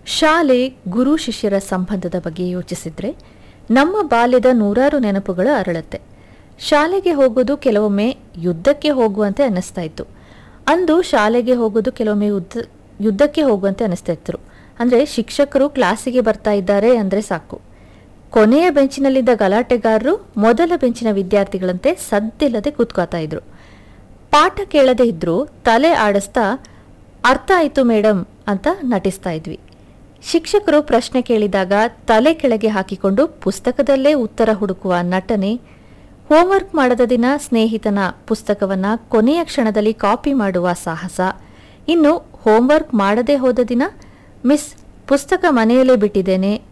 ಶಾಲೆ ಗುರು ಶಿಷ್ಯರ ಸಂಬಂಧದ ಬಗ್ಗೆ ಯೋಚಿಸಿದ್ರೆ ನಮ್ಮ ಬಾಲ್ಯದ ನೂರಾರು ನೆನಪುಗಳು ಅರಳುತ್ತೆ ಶಾಲೆಗೆ ಹೋಗೋದು ಕೆಲವೊಮ್ಮೆ ಯುದ್ಧಕ್ಕೆ ಹೋಗುವಂತೆ ಅನ್ನಿಸ್ತಾ ಇತ್ತು ಅಂದು ಶಾಲೆಗೆ ಹೋಗೋದು ಕೆಲವೊಮ್ಮೆ ಯುದ್ಧ ಯುದ್ಧಕ್ಕೆ ಹೋಗುವಂತೆ ಅನ್ನಿಸ್ತಾ ಇತ್ತು ಅಂದರೆ ಶಿಕ್ಷಕರು ಕ್ಲಾಸಿಗೆ ಬರ್ತಾ ಇದ್ದಾರೆ ಅಂದರೆ ಸಾಕು ಕೊನೆಯ ಬೆಂಚಿನಲ್ಲಿದ್ದ ಗಲಾಟೆಗಾರರು ಮೊದಲ ಬೆಂಚಿನ ವಿದ್ಯಾರ್ಥಿಗಳಂತೆ ಸದ್ದಿಲ್ಲದೆ ಕೂತ್ಕೋತಾ ಇದ್ರು ಪಾಠ ಕೇಳದೇ ಇದ್ರೂ ತಲೆ ಆಡಿಸ್ತಾ ಅರ್ಥ ಆಯ್ತು ಮೇಡಮ್ ಅಂತ ನಟಿಸ್ತಾ ಇದ್ವಿ ಶಿಕ್ಷಕರು ಪ್ರಶ್ನೆ ಕೇಳಿದಾಗ ತಲೆ ಕೆಳಗೆ ಹಾಕಿಕೊಂಡು ಪುಸ್ತಕದಲ್ಲೇ ಉತ್ತರ ಹುಡುಕುವ ನಟನೆ ಹೋಮ್ವರ್ಕ್ ಮಾಡದ ದಿನ ಸ್ನೇಹಿತನ ಪುಸ್ತಕವನ್ನ ಕೊನೆಯ ಕ್ಷಣದಲ್ಲಿ ಕಾಪಿ ಮಾಡುವ ಸಾಹಸ ಇನ್ನು ಹೋಮ್ವರ್ಕ್ ಮಾಡದೇ ಹೋದ ದಿನ ಮಿಸ್ ಪುಸ್ತಕ ಮನೆಯಲ್ಲೇ ಬಿಟ್ಟಿದ್ದೇನೆ